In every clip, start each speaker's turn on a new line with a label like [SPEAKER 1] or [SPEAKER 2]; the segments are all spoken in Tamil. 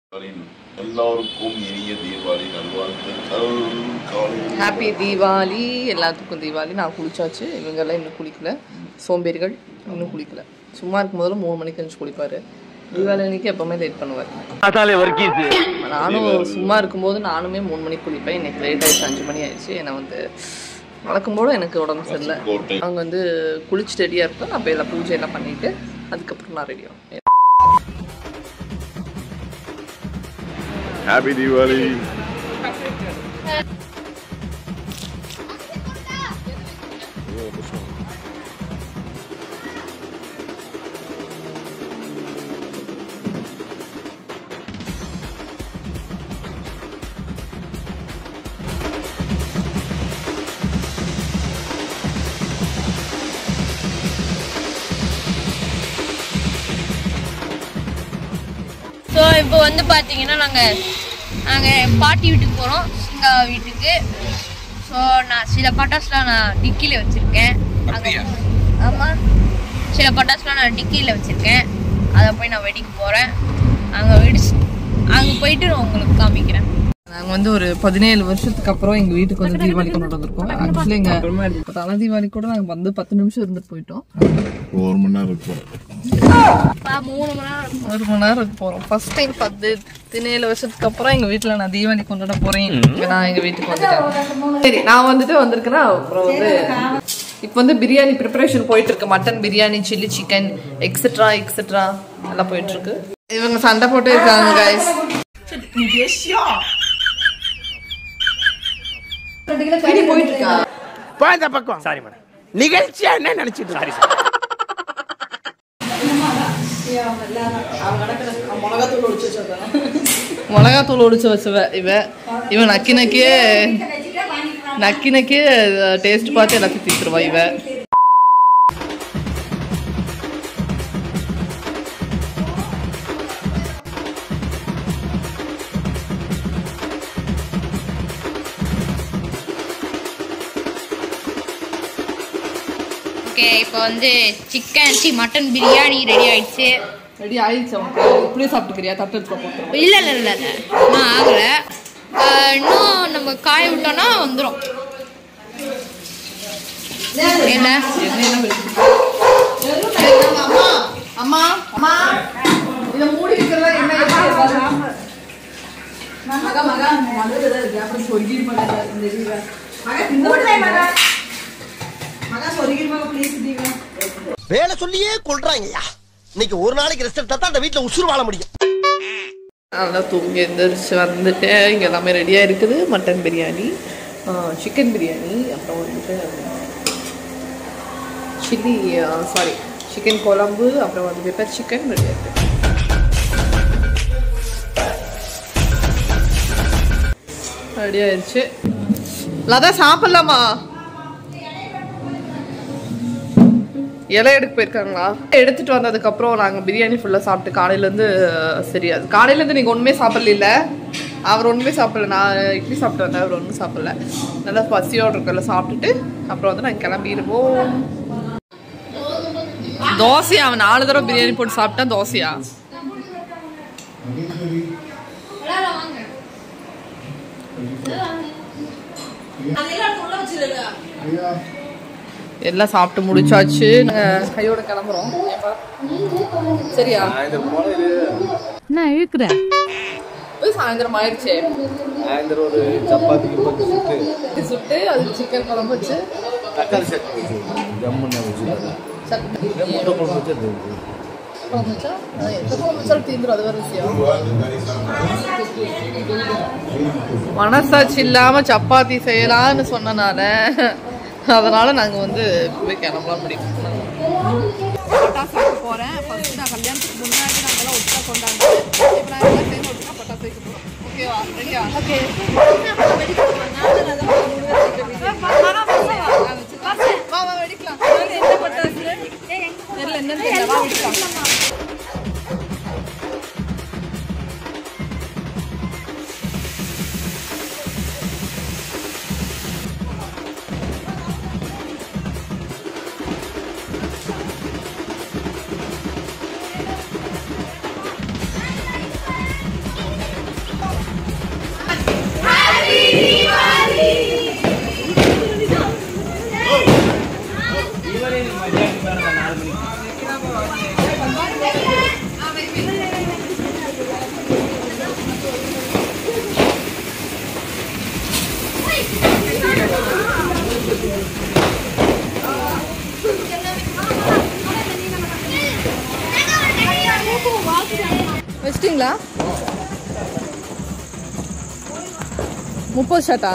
[SPEAKER 1] வரின் எல்லாருக்கும் இனிய தீபாவளி நல்வாழ்த்துக்கள் காலை
[SPEAKER 2] ஹாப்பி தீபாவளி எல்லாத்துக்கும் தீபாவளி நான் குளிச்சாச்சு இவங்கெல்லாம் இன்னும் குளிக்கல சோம்பேறிகள் இன்னும் குளிக்கல சும்மா இருக்கும் போதுல மூணு மணிக்கு எழுந்து குளிப்பாரு தீபாவளி அன்னைக்கு எப்பவுமே லேட் பண்ணுவார்
[SPEAKER 3] அதாலே வர்க்கீஸ்
[SPEAKER 2] நானும் சும்மா இருக்கும்போது நானுமே மூணு மணிக்கு குளிப்பேன் இன்னைக்கு லேட் ஆயிடுச்சு அஞ்சு மணி ஆயிடுச்சு ஏன்னா வந்து வழக்கம் போல எனக்கு உடம்பு சரியில்லை
[SPEAKER 1] கோட்டை
[SPEAKER 2] அவங்க வந்து குளிச்சுட்டு ரெடியாக இருப்பேன் நான் போய் எல்லாம் பூஜை எல்லாம் பண்ணிட்டு அதுக்கப்புறம் நான் ரெடி ஆகும்
[SPEAKER 1] ஹாப்பி தீபாவளி
[SPEAKER 4] ஸோ இப்போ வந்து பார்த்தீங்கன்னா நாங்கள் நாங்கள் பாட்டி வீட்டுக்கு போகிறோம் சிங்கா வீட்டுக்கு ஸோ நான் சில பட்டாசுலாம் நான் டிக்கியில் வச்சுருக்கேன் ஆமாம் சில பட்டாசுலாம் நான் டிக்கியில் வச்சுருக்கேன் அதை போய் நான் வெடிக்க போகிறேன் அங்கே வெடிச்சு அங்கே போயிட்டு நான் உங்களுக்கு காமிக்கிறேன்
[SPEAKER 2] நாங்கள் வந்து ஒரு பதினேழு வருஷத்துக்கு அப்புறம் எங்கள் வீட்டுக்கு வந்து தீபாவளி கொண்டு வந்திருக்கோம் ஆக்சுவலி எங்கள் தலை தீபாவளி கூட நாங்கள் வந்து பத்து நிமிஷம் இருந்துட்டு போயிட்டோம்
[SPEAKER 1] ஒரு மணி நேரம் இருக்கும்
[SPEAKER 4] அப்பா மூணு மணி நேரம்
[SPEAKER 2] ஒரு மணி நேரம் இருக்க போகிறோம் ஃபர்ஸ்ட் டைம் பத்து பதினேழு வருஷத்துக்கு அப்புறம் எங்கள் வீட்டில் நான் தீபாவளி கொண்டாட போகிறேன் நான் எங்கள் வீட்டுக்கு வந்துட்டேன் சரி நான் வந்துட்டு வந்திருக்கேன்னா அப்புறம் வந்து இப்போ வந்து பிரியாணி ப்ரிப்பரேஷன் போயிட்டு இருக்கு mutton biryani chilli chicken etcetera etcetera எல்லாம் போயிட்டு இருக்கு இவங்க சண்டை போட்டு இருக்காங்க guys வீடியோ போயிட்டு இருக்கா
[SPEAKER 3] போய் பக்கம் சாரி மேடம் நிகழ்ச்சியா என்ன நினைச்சிட்டு சாரி சார்
[SPEAKER 2] மிளகாத்தூள் ஒடிச்சு வச்சவ இவ இவன் நக்கி நக்கியே நக்கி நக்கியே டேஸ்ட் பார்த்து எல்லாத்தையும் தீத்துருவா இவ
[SPEAKER 4] ஓகே இப்போ வந்து சிக்கன் சி மட்டன் பிரியாணி ரெடி ஆயிடுச்சு
[SPEAKER 2] ரெடி ஆயிடுச்சு உனக்கு இப்படியே சாப்பிட்டுக்கிறியா தட்டு எடுத்து போட்டுருவோம்
[SPEAKER 4] இல்ல இல்ல இல்ல இல்ல நான் ஆகல ஆஹ் இன்னும் நம்ம காய விட்டோம்னா வந்துடும் என்ன
[SPEAKER 2] அம்மா அம்மா அம்மா இத மூடி வைக்கிறதா என்ன மகா மகா நல்லது இருக்கு அப்புறம் சொல்லி
[SPEAKER 5] வேலை சொல்லியே கொள்றாங்கய்யா இன்னைக்கு ஒரு நாளைக்கு ரெஸ்ட் எடுத்தா தான் அந்த வீட்டுல உசுறு வாழ முடியும்
[SPEAKER 2] நல்லா தூங்கி எழுந்திரிச்சு வந்துட்டேன் இங்கே எல்லாமே ரெடியாக இருக்குது மட்டன் பிரியாணி சிக்கன் பிரியாணி அப்புறம் வந்துட்டு சில்லி சாரி சிக்கன் குழம்பு அப்புறம் வந்து பெப்பர் சிக்கன் ரெடியாக இருக்குது ரெடி ஆயிடுச்சு லதா சாப்பிடலாமா இலை எடுக்க போயிருக்காங்களா எடுத்துட்டு வந்ததுக்கப்புறம் நாங்கள் பிரியாணி ஃபுல்லாக சாப்பிட்டு காலையிலேருந்து சரியாது காலையிலேருந்து நீங்கள் ஒன்றுமே சாப்பிடல அவர் ஒன்றுமே சாப்பிடல நான் இட்லி சாப்பிட்டு வந்தேன் அவர் ஒன்றும் சாப்பிடல நல்லா பசியோடு இருக்கல சாப்பிட்டுட்டு அப்புறம் வந்து நாங்கள் கிளம்பிடுவோம் தோசையா அவன் நாலு தடவை பிரியாணி போட்டு சாப்பிட்டா தோசையா எல்லாம் சாப்பிட்டு முடிச்சாச்சு நாங்கள் கையோட கிளம்புறோம் சரியா
[SPEAKER 4] நான் இழுக்கிறேன்
[SPEAKER 2] இது சாயந்தரம் ஆயிடுச்சே
[SPEAKER 3] சாயந்தரம் ஒரு சப்பாத்தி கிப்பாத்தி சுட்டு
[SPEAKER 2] இது சுட்டு அதுக்கு சிக்கன் குழம்பு வச்சு
[SPEAKER 3] தக்காளி சட்னி வச்சு ஜம்முன்னு வச்சு
[SPEAKER 2] சட்னி
[SPEAKER 3] முட்டை குழம்பு வச்சு அது
[SPEAKER 2] குழம்பு வச்சா அது எந்த குழம்பு வச்சாலும் தீந்துரும் அது வேற விஷயம் மனசாட்சி இல்லாம சப்பாத்தி செய்யலாம்னு சொன்னனால அதனால நாங்க வந்து இப்பவே கிளம்பலாம் முடியும் பட்டாசு வைக்க போறேன் ஃபர்ஸ்ட் நான் கல்யாணத்துக்கு முன்னாடி நாங்க எல்லாம் ஒட்டுக்கா கொண்டாடுறோம் இப்போ நான் எல்லாம் சேர்ந்து ஒட்டுக்கா பட்டாசு வைக்க போறோம் ஓகேவா ரெடியா ஓகே வா வா வெடிக்கலாம் என்ன பட்டாசு தெரியல என்னன்னு தெரியல வா வெடிக்கலாம் முப்பது ஷர்ட்டா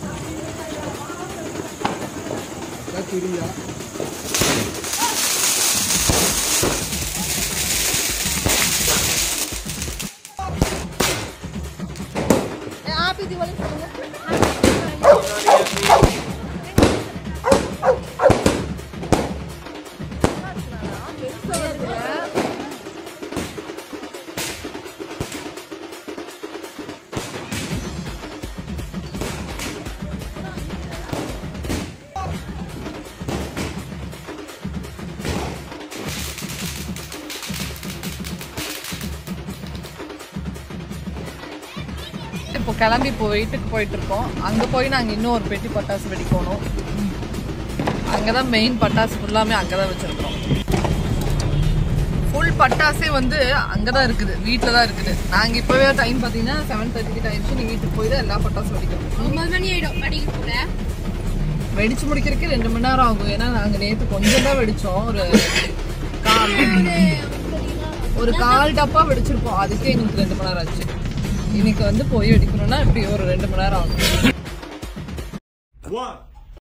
[SPEAKER 2] இப்போ கிளம்பி இப்போ வீட்டுக்கு போயிட்டு இருக்கோம் அங்கே போய் நாங்கள் இன்னும் ஒரு பெட்டி பட்டாசு வெடிக்கணும் அங்கே தான் மெயின் பட்டாசு ஃபுல்லாமே அங்கே தான் வச்சுருக்கோம் ஃபுல் பட்டாசே வந்து அங்கே தான் இருக்குது வீட்டில் தான் இருக்குது நாங்கள் இப்போவே டைம் பார்த்தீங்கன்னா செவன் தேர்ட்டி கிட்ட ஆயிடுச்சு நீ வீட்டுக்கு போய் தான் எல்லா பட்டாசும் வெடிக்கணும்
[SPEAKER 4] ஒன்பது மணி ஆயிடும் படிக்க கூட
[SPEAKER 2] வெடிச்சு முடிக்கிறதுக்கு ரெண்டு மணி நேரம் ஆகும் ஏன்னா நாங்கள் நேற்று கொஞ்சம் தான் வெடித்தோம் ஒரு கால் ஒரு கால் டப்பா வெடிச்சிருப்போம் அதுக்கே எங்களுக்கு ரெண்டு மணி நேரம் ஆச்சு இன்னைக்கு வந்து போய் வெடிக்கணும்னா இப்படி ஒரு ரெண்டு மணி நேரம் ஆகும்
[SPEAKER 6] One,